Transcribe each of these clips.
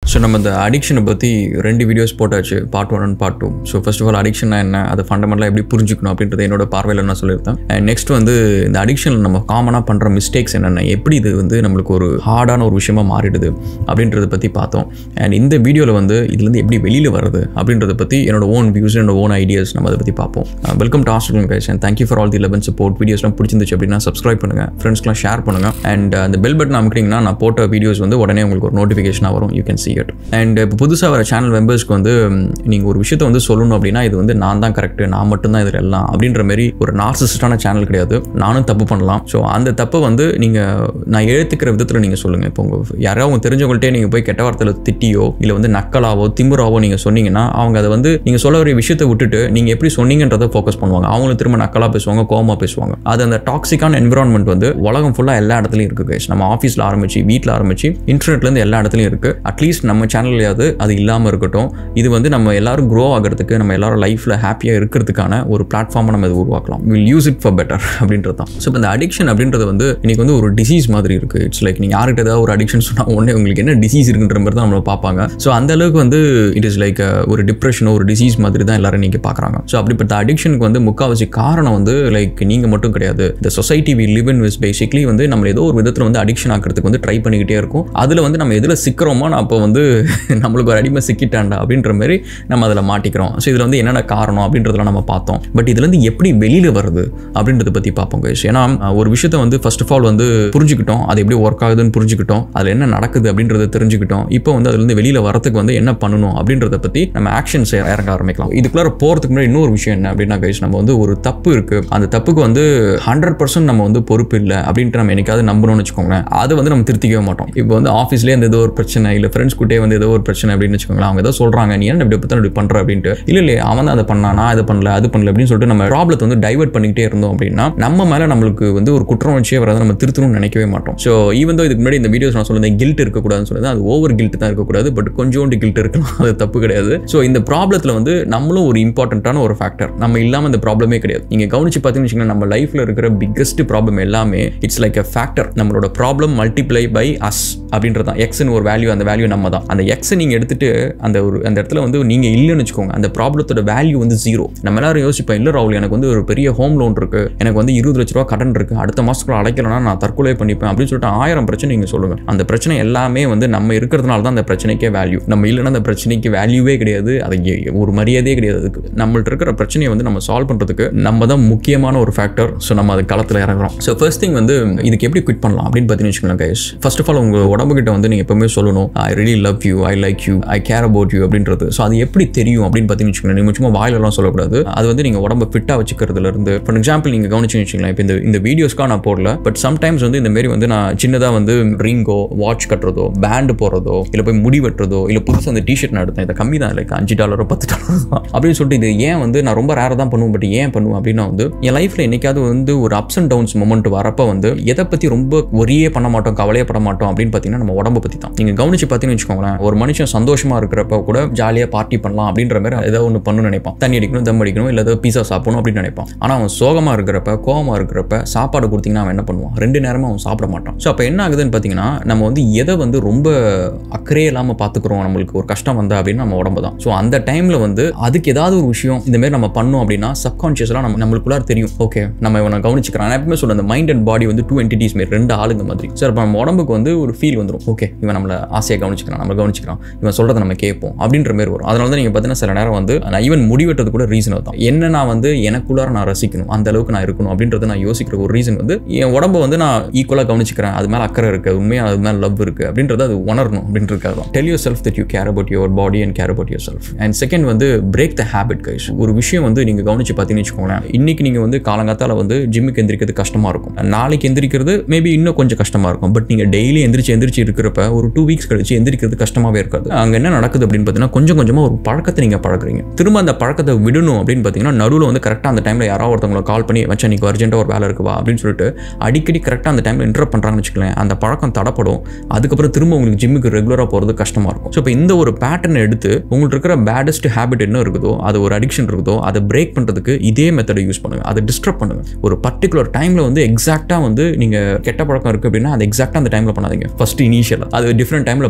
So நம்ம இந்த அடிக்ஷனை பற்றி ரெண்டு வீடியோஸ் போட்டாச்சு part one and part two so first of all அடிக்ஷன்னா என்ன அதை ஃபண்டமெண்டலாக எப்படி புரிஞ்சுக்கணும் அப்படின்றது என்னோட பார்வையில் நான் சொல்லியிருந்தேன் அண்ட் நெக்ஸ்ட் வந்து இந்த அடிக்ஷனில் நம்ம காமனாக பண்ணுற மிஸ்டேக்ஸ் என்னென்ன எப்படி இது வந்து நம்மளுக்கு ஒரு ஹார்டான ஒரு விஷயமா மாறிடுது அப்படின்றத பற்றி பார்த்தோம் அண்ட் இந்த வீடியோவில் வந்து இதுலேருந்து எப்படி வெளியில் வருது அப்படின்றத பற்றி என்னோட ஓன் வியூஸ் என்னோட ஓன் ஐடியாஸ் நம்ம அதை பற்றி பார்ப்போம் welcome to hostel guys and thank you for all the love and support வீடியோஸ்லாம் பிடிச்சிருந்துச்சு அப்படின்னா சப்ஸ்கிரைப் பண்ணுங்கள் ஃப்ரெண்ட்ஸ்க்குலாம் ஷேர் பண்ணுங்கள் அண்ட் அந்த பெல் பட்டன் அமுக்கிட்டிங்கன்னா நான் போட்ட வீடியோஸ் வந்து உடனே உங்களுக்கு ஒரு நோட்டிஃபிகேஷனாக வரும் you can see it and இப்போ புதுசாக வர சேனல் மெம்பர்ஸ்க்கு வந்து நீங்கள் ஒரு விஷயத்தை வந்து சொல்லணும் அப்படின்னா இது வந்து நான் தான் கரெக்ட் நான் மட்டும்தான் இதில் எல்லாம் அப்படின்ற மாதிரி ஒரு நார்சிஸ்டான சேனல் கிடையாது நானும் தப்பு பண்ணலாம் ஸோ அந்த தப்பை வந்து நீங்கள் நான் எழுத்துக்கிற விதத்தில் நீங்கள் சொல்லுங்கள் இப்போ உங்கள் யாராவது அவங்க தெரிஞ்சவங்கள்ட்டே நீங்கள் போய் கெட்ட வார்த்தையில் திட்டியோ இல்லை வந்து நக்கலாவோ திமுறாவோ நீங்கள் சொன்னீங்கன்னா அவங்க அதை வந்து நீங்கள் சொல்ல வர விஷயத்தை விட்டுட்டு நீங்கள் எப்படி சொன்னீங்கன்றதை ஃபோக்கஸ் பண்ணுவாங்க அவங்களும் திரும்ப நக்கலாக பேசுவாங்க கோவமாக பேசுவாங்க அது அந்த டாக்ஸிக்கான என்விரான்மெண்ட் வந்து உலகம் ஃபுல்லாக எல்லா இடத்துலையும் இருக்குது guys. நம்ம ஆஃபீஸில் ஆரம்பிச்சு வீட்டில் ஆரம்பிச்சு இன்டர்நெட்லேருந்து எல்லா இடத்துலையும் இருக்குது அட்லீஸ்ட் நம்ம சேனல்லையாவது அது இல்லாமல் இருக்கட்டும் இது வந்து நம்ம எல்லாரும் க்ரோ ஆகிறதுக்கு நம்ம எல்லாரும் லைஃப்பில் ஹாப்பியாக இருக்கிறதுக்கான ஒரு பிளாட்ஃபார்மை நம்ம இது உருவாக்கலாம் will use it for better அப்படின்றது தான் ஸோ இப்போ இந்த அடிக்ஷன் அப்படின்றது வந்து இன்னைக்கு வந்து ஒரு டிசீஸ் மாதிரி இருக்குது இட்ஸ் லைக் நீங்கள் யார்கிட்ட ஏதாவது ஒரு அடிக்ஷன் சொன்னால் உடனே உங்களுக்கு என்ன டிசீஸ் இருக்குன்ற மாதிரி தான் நம்மளை பார்ப்பாங்க ஸோ அந்த அளவுக்கு வந்து இட் இஸ் லைக் ஒரு டிப்ரெஷனோ ஒரு டிசீஸ் மாதிரி தான் எல்லாரும் நீங்கள் பார்க்குறாங்க ஸோ அப்படிப்பட்ட அடிக்ஷனுக்கு வந்து முக்கால்வாசி காரணம் வந்து லைக் நீங்கள் மட்டும் கிடையாது இந்த society we live in with basically வந்து நம்ம ஏதோ ஒரு விதத்தில் வந்து அடிக்ஷன் ஆக்கிறதுக்கு வந்து ட்ரை பண்ணிக்கிட்டே இருக்கும் அதில் வந்து நம்ம எதில் சிக்கிறோமோ நான் அப்போ வந்து நம்மளுக்கு ஒரு அடிமை சிக்கிட்டாண்டா அப்படின்ற மாதிரி நம்ம அதில் மாட்டிக்கிறோம் ஸோ இதில் வந்து என்னென்ன காரணம் அப்படின்றதெல்லாம் நம்ம பார்த்தோம் பட் இதுலேருந்து எப்படி வெளியில் வருது அப்படின்றத பற்றி பார்ப்போம் guys. ஏன்னா அஹ், ஒரு விஷயத்த வந்து ஃபர்ஸ்ட் ஆஃப் ஆல் வந்து புரிஞ்சுக்கிட்டோம் அது எப்படி ஒர்க் ஆகுதுன்னு புரிஞ்சுக்கிட்டோம் அதில் என்ன நடக்குது அப்படின்றத தெரிஞ்சுக்கிட்டோம் இப்போ வந்து அதுலேருந்து வெளியில் வரதுக்கு வந்து என்ன பண்ணணும் அப்படின்றத பற்றி நம்ம ஆக்ஷன்ஸ் இறங்க ஆரம்பிக்கலாம் இதுக்குள்ளார போகிறதுக்கு முன்னாடி இன்னொரு விஷயம் என்ன அப்படின்னா கைஸ் நம்ம வந்து ஒரு தப்பு இருக்குது அந்த தப்புக்கு வந்து ஹண்ட்ரட் பர்சன்ட் நம்ம வந்து பொறுப்பு இல்லை அப்படின்ட்டு நம்ம என்னைக்காவது நம்பணும்னு வச்சுக்கோங்களேன் அதை வந்து நம்ம திருத்திக்கவே மாட்டோம் இப்போ வந்து ஆஃபீஸ்லேயே அந்த ஏதோ ஒரு பிரச்சனை இல்லை ஃப்ரெண்ட்ஸ் கூட்டே வந்து ஏதோ ஒரு பிரச்சனை அப்படின்னு வச்சுக்கோங்களேன் அவங்க ஏதோ சொல்கிறாங்க நீ என்ன இப்படி பற்றி இப்படி பண்ணுற அப்படின்ட்டு இல்லை இல்லை அவன் தான் அதை பண்ணா நான் அதை பண்ணல அது பண்ணல அப்படின்னு சொல்லிட்டு நம்ம ப்ராப்ளத்தை வந்து டைவர்ட் பண்ணிக்கிட்டே இருந்தோம் அப்படின்னா நம்ம மேலே நம்மளுக்கு வந்து ஒரு குற்ற உணர்ச்சியே வராது நம்ம திருத்தணும்னு நினைக்கவே மாட்டோம் ஸோ ஈவன் இதுக்கு முன்னாடி இந்த வீடியோஸ் நான் சொல்லுறேன் கில்ட் இருக்கக்கூடாதுன்னு சொல்லுது அது ஓவர் கில்ட் தான் இருக்கக்கூடாது பட் கொஞ்சோண்டு கில்ட் இருக்கலாம் அது தப்பு கிடையாது ஸோ இந்த ப்ராப்ளத்தில் வந்து நம்மளும் ஒரு இம்பார்ட்டண்ட்டான ஒரு ஃபேக்டர் நம்ம இல்லாமல் இந்த ப்ராப்ளமே கிடையாது நீங்கள் கவனிச்சு பார்த்தீங்கன்னு வச்சுக்கோங்களேன் நம்ம லைஃப்பில் இருக்கிற பிக்கஸ்ட் ப்ராப்ளம் எல்லாமே இட்ஸ் லைக் அ ஃபேக்டர் நம்மளோட ப்ராப்ளம் மல்டிப்ளை பை அஸ் அப்படின்றது தான் எக்ஸ்னு ஒரு வேல்யூ அந்த வேல்யூ நம்ம தான் அந்த எக்ஸை நீங்கள் எடுத்துட்டு அந்த ஒரு அந்த இடத்துல வந்து நீங்கள் இல்லைன்னு வச்சுக்கோங்க அந்த ப்ராப்ளத்தோட வேல்யூ வந்து ஜீரோ நம்ம எல்லாரும் யோசிப்போம் இல்லை ராகுல் எனக்கு வந்து ஒரு பெரிய ஹோம் லோன் இருக்கு எனக்கு வந்து இருபது லட்ச ரூபா கடன் இருக்கு அடுத்த மாசத்துக்குள்ள அடைக்கலனா நான் தற்கொலை பண்ணிப்பேன் அப்படின்னு சொல்லிட்டு ஆயிரம் பிரச்சனை நீங்கள் சொல்லுங்க அந்த பிரச்சனை எல்லாமே வந்து நம்ம இருக்கிறதுனால தான் அந்த பிரச்சனைக்கே வேல்யூ நம்ம இல்லைன்னா அந்த பிரச்சனைக்கு வேல்யூவே கிடையாது அது எ- ஒரு மரியாதையே கிடையாது அதுக்கு நம்மள்ட்ட இருக்கிற பிரச்சனையை வந்து நம்ம சால்வ் பண்ணுறதுக்கு நம்ம தான் முக்கியமான ஒரு ஃபேக்டர் ஸோ நம்ம அது களத்தில் இறங்குறோம் ஸோ ஃபர்ஸ்ட் திங் வந்து இதுக்கு எப்படி குவிட் பண்ணலாம் அப்படின்னு பார்த்தீங்கன்னு வச்சுக்கோங்களேன் கைஸ் ஃபர்ஸ்ட் ஆஃப் ஆல் உங்கள் உடம்புகிட்ட வந்து நீங்கள் எப்பவுமே சொல்லணும் I really love you I like you I care about you அப்படின்றது ஸோ அது எப்படி தெரியும் அப்படின்னு பார்த்தீங்கன்னு வச்சுக்கோங்களேன் நீங்கள் சும்மா வாயிலெல்லாம் சொல்லக்கூடாது அது வந்து நீங்கள் உடம்ப ஃபிட்டாக வச்சுக்கிறதுல இருந்து ஃபார் எக்ஸாம்பிள் நீங்கள் கவனிச்சுன்னு வச்சுக்கலாம் இப்போ இந்த இந்த வீடியோஸ்க்காக நான் போடல பட் சம்டைம்ஸ் வந்து இந்த மாரி வந்து நான் சின்னதாக வந்து ரிங்கோ வாட்ச் கட்டுறதோ பேண்டு போடுறதோ இல்லை போய் முடி வெட்டுறதோ இல்லை புதுசாக அந்த டிஷர்ட் நான் எடுத்தேன் இதை கம்மி தான் லைக் அஞ்சு டாலரோ பத்து டாலரோ தான் அப்படின்னு சொல்லிட்டு இது ஏன் வந்து நான் ரொம்ப ரேராக தான் பண்ணுவேன் பட் ஏன் பண்ணுவேன் அப்படின்னா வந்து என் லைஃப்பில் என்னைக்காவது வந்து ஒரு அப்ஸ் அண்ட் டவுன்ஸ் மொமெண்ட் வரப்போ வந்து எதை பற்றி ரொம்ப ஒரியே பண்ண மாட்டோம் கவலையே பட மாட்டோம் அப்படின்னு பார்த்தீங்கன்னா நம்ம உடம்ப பற்றி தான் நீங்கள் கவனிச்சு பார்த்தீங்கன்னு வச்சுக்கோங்களேன் ஒரு மனுஷன் சந்தோஷமா இருக்கிறப்ப கூட ஜாலியாக பார்ட்டி பண்ணலாம் அப்படின்ற மாதிரி ஏதோ ஒன்று பண்ணணும்னு நினைப்பான் தண்ணி அடிக்கணும் தம் அடிக்கணும் இல்லை ஏதோ பீஸா சாப்பிடணும் அப்படின்னு நினைப்பான் ஆனால் அவன் சோகமாக இருக்கிறப்ப கோவமா இருக்கிறப்ப சாப்பாடு கொடுத்தீங்கன்னா அவன் என்ன பண்ணுவான் ரெண்டு நேரமும் அவன் சாப்பிட மாட்டான் ஸோ அப்போ என்ன ஆகுதுன்னு பார்த்தீங்கன்னா நம்ம வந்து எதை வந்து ரொம்ப அக்கறையே இல்லாமல் பார்த்துக்கிறோம் நம்மளுக்கு ஒரு கஷ்டம் வந்தா அப்படின்னு நம்ம உடம்பு தான் ஸோ அந்த டைமில் வந்து அதுக்கு ஏதாவது ஒரு விஷயம் இந்த மாதிரி நம்ம பண்ணோம் அப்படின்னா சப்கான்ஷியஸ்லாம் நம்ம நம்மளுக்குள்ளார தெரியும் ஓகே நம்ம இவனை கவனிச்சுக்கிறான் நான் எப்பவுமே சொல்ல அந்த மைண்ட் அண்ட் பாடி வந்து டூ என்டிட்டிஸ் மாரி ரெண்டு ஆளுங்க மாதிரி சார் இப்போ நம்ம உடம்புக்கு வந்து ஒரு ஃபீல் வந்துடும் ஓகே இவன் நம்மளை ஆசையாக கவனிச்சுக்கிறான் நம்ம கவனிச்சுக்கிறான் இவன் சொல்கிறத நம்ம கேட்போம் அப்படின்ற மாதிரி வரும் அதனால தான் நீங்கள் பார்த்தீங்கன்னா சில நேரம் வந்து நான் ஈவன் முடிவெட்டது கூட ரீசன் தான் என்ன நான் வந்து எனக்குள்ளார நான் ரசிக்கணும் அந்த அளவுக்கு நான் இருக்கணும் அப்படின்றத நான் யோசிக்கிற ஒரு ரீசன் வந்து என் உடம்பை வந்து நான் ஈக்குவலாக கவனிச்சுக்கிறேன் அது மேலே அக்கறை இருக்குது உண்மையாக அது மேலே லவ் இருக்குது அப்படின்றத அது உணரணும் அப்படின்றதுக்காக தான் tell yourself that you care about your body and care about yourself and second வந்து பிரேக் த ஹேபிட் கைஸ் ஒரு விஷயம் வந்து நீங்கள் கவனிச்சு பார்த்தீங்கன்னு வச்சுக்கோங்களேன் இன்னைக்கு நீங்கள் வந்து காலங்காத்தால வந்து ஜிம்முக்கு எந்திரிக்கிறது கஷ்டமாக இருக்கும் நாளைக்கு எந்திரிக்கிறது மேபி இன்னும் கொஞ்சம் கஷ்டமாக இருக்கும் பட் நீங்கள் டெய்லி எந்திரிச்சு எந்திரிச்சு இருக்கிறப்ப ஒரு டூ வீக்ஸ் கழிச்சு எந்திரிக்கிறது கஷ்டமாகவே இருக்காது அங்கே என்ன நடக்குது அப்படின்னு பார்த்தீங்கன்னா கொஞ்சம் கொஞ்சமாக ஒரு பழக்கத்தை நீங்கள் பழகுறீங்க திரும்ப அந்த பழக்கத்தை விடணும் அப்படின்னு பார்த்தீங்கன்னா நடுவில் வந்து கரெக்டாக அந்த டைமில் யாராவது ஒருத்தவங்களை கால் பண்ணி வச்சா நீக்கு அர்ஜென்ட்டாக ஒரு வேலை இருக்குவா அப்படின்னு சொல்லிட்டு அடிக்கடி கரெக்டாக அந்த டைமில் இன்டர் பண்ணுறாங்கன்னு வச்சுக்கலேன் அந்த பழக்கம் தடப்படும் அதுக்கப்புறம் திரும்ப உங்களுக்கு ஜிம்முக்கு ரெகுலராக போகிறது கஷ்டமாக இருக்கும் ஸோ இப்போ இந்த ஒரு பேட்டர்னை எடுத்து உங்களுக்கு இருக்கிற பேடஸ்ட் ஹேபிட் என்ன இருக்குதோ அது ஒரு அடிக்ஷன் இருக்குதோ அதை பிரேக் பண்ணுறதுக்கு இதே மெத்தடை யூஸ் பண்ணுங்க அதை டிஸ்டர்ப் பண்ணுங்க ஒரு பர்டிகுலர் டைமில் வந்து எக்ஸாக்டாக வந்து நீங்கள் கெட்ட பழக்கம் இருக்குது அப்படின்னா அது எக்ஸாக்டாக அந்த டைமில் பண்ணாதீங்க ஃபர்ஸ்ட் இனிஷியலாக அது டிஃப்ரெண்ட் டைமில் பண்ண ஆரம்பிங்க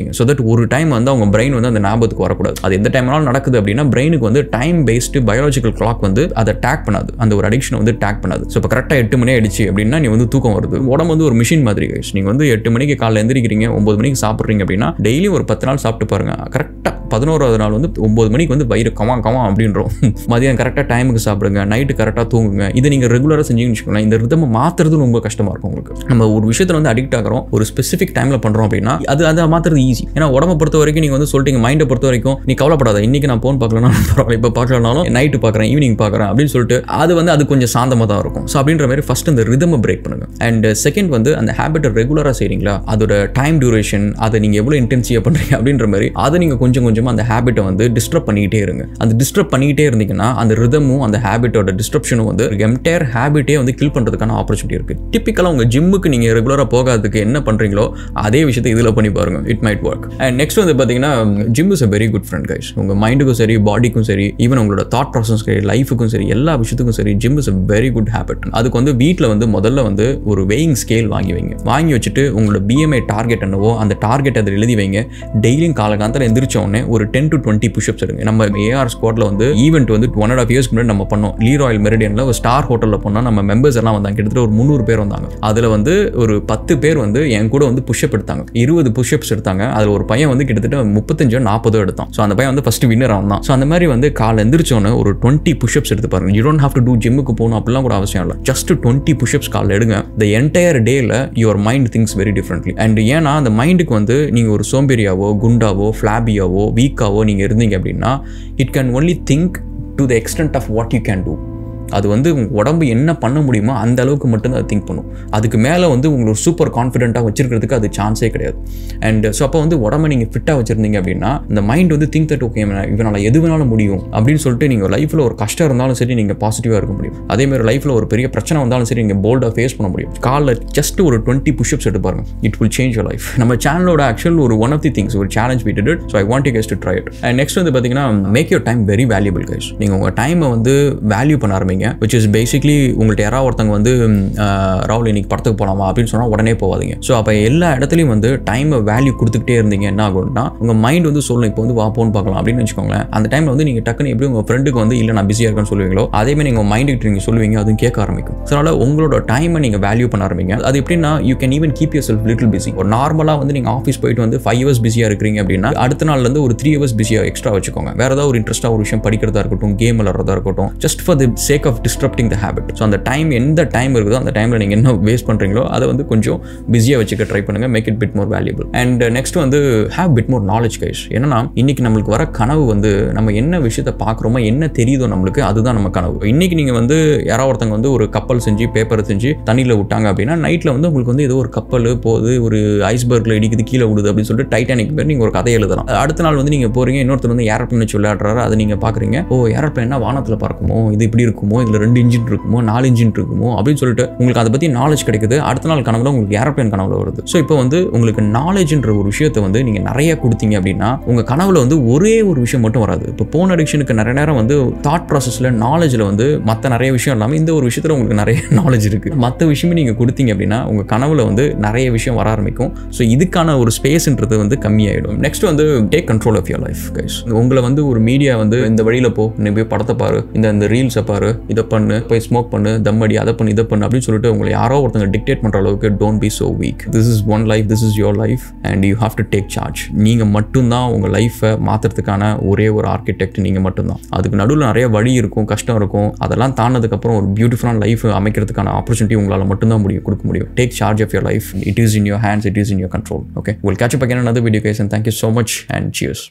வச்சுங்க ஸோ தட் ஒரு டைம் வந்து அவங்க பிரெயின் வந்து அந்த ஞாபகத்துக்கு வரக்கூடாது அது எந்த டைம்னாலும் நடக்குது அப்படின்னா பிரெயினுக்கு வந்து டைம் பேஸ்டு பயாலஜிக்கல் கிளாக் வந்து அதை டேக் பண்ணாது அந்த ஒரு அடிக்ஷனை வந்து டேக் பண்ணாது ஸோ இப்போ கரெக்டாக எட்டு மணி ஆயிடுச்சு அப்படின்னா நீ வந்து தூக்கம் வருது உடம்பு வந்து ஒரு மிஷின் மாதிரி guys. நீங்க வந்து எட்டு மணிக்கு காலைல எந்திரிக்கிறீங்க ஒன்பது மணிக்கு சாப்பிட்றீங்க அப்படின்னா டெய்லி ஒரு பத்து நாள் சாப்பிட்டு பாருங்க கரெக்டாக பதினோராவது நாள் வந்து ஒன்பது மணிக்கு வந்து வயிறு கமா கமா அப்படின்றோம் மதியம் கரெக்டாக டைமுக்கு சாப்பிடுங்க நைட்டு கரெக்டாக தூங்குங்க இதை நீங்கள் ரெகுலராக செஞ்சீங்கன்னு வச்சுக்கோங்களேன் இந்த ரிதமை மாற்றுறது ரொம்ப கஷ்டமாக இருக்கும் உங்களுக்கு நம்ம ஒரு விஷயத்தில் வந்து அடிக்ட் ஆகிறோம் ஒரு ஸ்பெசிஃபிக் டைமில் பண்ணுறோம் அப்படின்னா அது அதை மாற்றுறது ஈஸி ஏன்னா உடம்ப பொறுத்த வரைக்கும் நீங்கள் வந்து சொல்லிட்டீங்க மைண்டை பொறுத்த வரைக்கும் நீ கவலைப்படாத இன்னைக்கு நான் ஃபோன் பார்க்கலனா பரவாயில்ல இப்போ பார்க்கலனாலும் நைட்டு பார்க்குறேன் ஈவினிங் பார்க்குறேன் அப்படின்னு சொல்லிட்டு அது வந்து அது கொஞ்சம் சாந்தமாக தான் இருக்கும் ஸோ அப்படின்ற மாதிரி ஃபஸ்ட் அந்த ரிதமை பிரேக் பண்ணுங்க அண்ட் செகண்ட் வந்து அந்த ஹேபிட்டை ரெகுலராக செய்கிறீங்களா அதோட டைம் டியூரேஷன் அதை நீங்கள் எவ்வளோ இன்டென்சிவாக பண்ணுறீங்க அப்படின்ற மாதிரி அதை நீங்கள் கொஞ்சம் கொஞ்சமாக அந்த ஹேபிட்டை வந்து டிஸ்டர்ப் பண்ணிக்கிட்டே இருங்க அந்த டிஸ்டர்ப் பண்ணிக்கிட்டே இருந்தீங்கன்னா அந்த ரிதமும் அந்த ஹேபிட்டோட டிஸ்டர்ப்ஷனும் வந்து எம்டையர் ஹேபிட்டே வந்து கில் பண்ணுறதுக்கான ஆப்பர்ச்சுனிட்டி இருக்குது டிப்பிக்கலாக உங்கள் ஜிம்முக்கு நீங்கள் ரெகுலராக போகாததுக்கு என்ன பண்ணுறீங்களோ அதே விஷயத்தை இதில் பண்ணி பாருங்க it might work and next வந்து பார்த்தீங்கன்னா gym is a very good friend guys உங்கள் மைண்டுக்கும் சரி பாடிக்கும் சரி ஈவன் உங்களோட தாட் ப்ராசஸ் சரி லைஃபுக்கும் சரி எல்லா விஷயத்துக்கும் சரி gym is a very good habit அதுக்கு வந்து வீட்டில் வந்து முதல்ல வந்து ஒரு வெயிங் ஸ்கேல் வாங்கி வைங்க வாங்கி வச்சுட்டு உங்களோட பிஎம்ஐ டார்கெட் என்னவோ அந்த டார்கெட் அதில் எழுதி வைங்க டெய்லியும் காலகாலத்தில் எந்திரிச்ச உடனே ஒரு டென் டு டுவெண்ட்டி புஷ்அப்ஸ் எடுங்க நம்ம ஏஆர் ஸ்குவாட்ல வந்து ஈவெண்ட் வந்து ஒன் அண்ட் ஆஃப் இயர்ஸ்க்கு முன்னாடி நம்ம பண்ணோம் லீ ராயல் மெரிடியனில் ஒரு ஸ்டார் ஹோட்டலில் போனால் நம்ம மெம்பர்ஸ் எல்லாம் வந்தாங்க கிட்டத்தட்ட ஒரு முந்நூறு பேர் வந்தாங்க அதில் வந்து ஒரு பத்து பேர் வந்து என் கூட வந்து புஷ்அப் எடுத்தாங்க இருபது புஷ்அப்ஸ் எடுத்தாங்க அதில் ஒரு பையன் வந்து கிட்டத்தட்ட முப்பத்தஞ்சோ நாற்பதோ எடுத்தான் ஸோ அந்த பையன் வந்து ஃபர்ஸ்ட் வின்னர் அவன் தான் ஸோ அந்த மாதிரி வந்து காலை எந்திரிச்சோன்னே ஒரு டுவெண்ட்டி புஷ்அப்ஸ் எடுத்து பாருங்க you don't have to do ஜிம்முக்கு போகணும் அப்படிலாம் கூட அவசியம் இல்லை ஜஸ்ட் டுவெண்ட்டி புஷ்அப்ஸ் காலைல எடுங்க த என்டையர் டேல your mind thinks very differently and ஏன்னா அந்த மைண்டுக்கு வந்து நீங்கள் ஒரு சோம்பேறியாவோ குண்டாவோ ஃப்ளாபியாவோ வீக்காவோ நீங்கள் இருந்தீங்க அப்படின்னா it can only think to the extent of what you can do அது வந்து உங்க உடம்பு என்ன பண்ண முடியுமோ அந்த அளவுக்கு மட்டும்தான் அது திங்க் பண்ணும் அதுக்கு மேலே வந்து உங்களை ஒரு சூப்பர் கான்ஃபிடென்ட்டாக வச்சிருக்கிறதுக்கு அது சான்ஸே கிடையாது அண்ட் ஸோ அப்போ வந்து உடம்ப நீங்கள் ஃபிட்டாக வச்சிருந்தீங்க அப்படின்னா இந்த மைண்ட் வந்து திங்க் தட் ஓகே இவனால் எது வேணாலும் முடியும் அப்படின்னு சொல்லிட்டு நீங்கள் லைஃப்பில் ஒரு கஷ்டம் இருந்தாலும் சரி நீங்கள் பாசிட்டிவாக இருக்க முடியும் அதே மாதிரி லைஃப்பில் ஒரு பெரிய பிரச்சனை வந்தாலும் சரி நீங்கள் போல்டாக ஃபேஸ் பண்ண முடியும் காலில் ஜஸ்ட் ஒரு டுவெண்ட்டி புஷ்அப்ஸ் எடுத்து பாருங்க it will change your life நம்ம சேனலோட ஆக்சுவல் ஒரு ஒன் ஆஃப் தி திங்ஸ் ஒரு challenge we did it so I want you guys to try it and next வந்து பார்த்தீங்கன்னா make your time very valuable guys நீங்கள் உங்கள் டைமை வந்து வேல்யூ பண்ண ஆரம்பிங்க விச் இஸ் பேசிக்லி உங்கள்கிட்ட யாராவது ஒருத்தங்க வந்து ஆஹ், ராகுல் இன்னைக்கு படத்துக்கு போகலாமா அப்படின்னு சொன்னால் உடனே போகாதீங்க ஸோ அப்போ எல்லா இடத்துலையும் வந்து டைமை வேல்யூ கொடுத்துக்கிட்டே இருந்தீங்க என்ன ஆகும்னா உங்கள் மைண்ட் வந்து சொல்லும் இப்போ வந்து வா போன் பார்க்கலாம் அப்படின்னு வச்சுக்கோங்களேன் அந்த டைமில் வந்து நீங்கள் டக்குன்னு எப்படி உங்கள் ஃப்ரெண்டுக்கு வந்து இல்லை நான் பிஸியாக இருக்கேன்னு சொல்லுவீங்களோ அதே மாதிரி நீங்கள் மைண்டுக்கு நீங்கள் சொல்லுவீங்க அதுவும் கேட்க ஆரம்பிக்கும் ஸோ அதனால் உங்களோட டைமை நீங்கள் வேல்யூ பண்ண ஆரம்பிங்க அது எப்படின்னா you can even keep yourself little busy ஒரு நார்மலாக வந்து நீங்கள் ஆஃபீஸ் போயிட்டு வந்து ஃபைவ் ஹவர்ஸ் பிஸியாக இருக்கிறீங்க அப்படின்னா அடுத்த நாள்லேருந்து ஒரு த்ரீ ஹவர்ஸ் பிஸியாக எக்ஸ்ட்ரா வச்சுக்கோங்க வேறு ஏதாவது ஒரு இன்ட்ரெஸ்ட்டாக ஒரு விஷயம் படிக்கிறதா இருக்கட்டும் கேம் விளாட்றதா இருக்கட்டும் just for the sake of disturbing the habit so அந்த டைம் எந்த டைம் இருக்குதோ அந்த டைமில் நீங்கள் என்ன வேஸ்ட் பண்ணுறீங்களோ அதை வந்து கொஞ்சம் பிஸியாக வச்சுக்க ட்ரை பண்ணுங்கள் make it bit more valuable and next வந்து have bit more knowledge guys என்னன்னா இன்னைக்கு நம்மளுக்கு வர கனவு வந்து நம்ம என்ன விஷயத்தை பார்க்குறோமோ என்ன தெரியுதோ நம்மளுக்கு அதுதான் நம்ம கனவு இன்னைக்கு நீங்கள் வந்து யாராவது ஒருத்தங்க வந்து ஒரு கப்பல் செஞ்சு பேப்பரை செஞ்சு தண்ணியில் விட்டாங்க அப்படின்னா நைட்டில் வந்து உங்களுக்கு வந்து ஏதோ ஒரு கப்பல் போகுது ஒரு ஐஸ்பர்க்கில் இடிக்குது கீழே விடுது அப்படின்னு சொல்லிட்டு டைட்டானிக் பேர் நீங்கள் ஒரு கதை எழுதலாம் அடுத்த நாள் வந்து நீங்கள் போகிறீங்க இன்னொருத்தர் வந்து ஏரோப்ளேன் வச்சு விளையாடுறாரு அதை நீங்கள் பார்க்குறீங்க ஓ ஏரோப்ளேன்னா வானத்தில் பறக்குமோ இது இப்படி இருக்குமோ இதில் ரெண்டு இன்ஜின் இருக்குமோ நாலு இன்ஜின் இருக்குமோ அப்படின்னு சொல்லிட்டு உங்களுக்கு அதை பற்றி நாலேஜ் கிடைக்குது அடுத்த நாள் கனவுல உங்களுக்கு ஏரோப்ளேன் கனவுல வருது ஸோ இப்போ வந்து உங்களுக்கு நாலேஜ்ன்ற ஒரு விஷயத்தை வந்து நீங்கள் நிறைய கொடுத்தீங்க அப்படின்னா உங்கள் கனவுல வந்து ஒரே ஒரு விஷயம் மட்டும் வராது இப்போ போன் அடிக்ஷனுக்கு நிறைய நேரம் வந்து தாட் ப்ராசஸில் நாலேஜில் வந்து மற்ற நிறைய விஷயம் இல்லாமல் இந்த ஒரு விஷயத்தில் உங்களுக்கு நிறைய நாலேஜ் இருக்குது மற்ற விஷயமே நீங்கள் கொடுத்தீங்க அப்படின்னா உங்கள் கனவுல வந்து நிறைய விஷயம் வர ஆரம்பிக்கும் ஸோ இதுக்கான ஒரு ஸ்பேஸ்ன்றது வந்து கம்மியாயிடும் நெக்ஸ்ட் வந்து take control of your life guys உங்களை வந்து ஒரு மீடியா வந்து இந்த வழியில் போ நீ போய் படத்தை பாரு இந்த இந்த ரீல்ஸை பாரு இதை பண்ணு போய் ஸ்மோக் பண்ணு தம் அடி அதை பண்ணு இதை பண்ணு அப்படின்னு சொல்லிட்டு உங்களை யாரோ ஒருத்தங்க டிக்டேட் பண்ணுற அளவுக்கு don't be so weak this is one life this is your life and you have to take charge நீங்கள் மட்டும்தான் உங்கள் லைஃப்பை மாற்றுறதுக்கான ஒரே ஒரு ஆர்கிடெக்ட் நீங்கள் மட்டும்தான் அதுக்கு நடுவில் நிறைய வழி இருக்கும் கஷ்டம் இருக்கும் அதெல்லாம் தாண்டதுக்கப்புறம் ஒரு பியூட்டிஃபுல்லான லைஃப் அமைக்கிறதுக்கான ஆப்பர்ச்சுனிட்டி உங்களால் மட்டும்தான் முடியும் கொடுக்க முடியும் take charge of your life it is in your hands it is in your control okay உங்கள் catch up again another video guys and thank you so much and cheers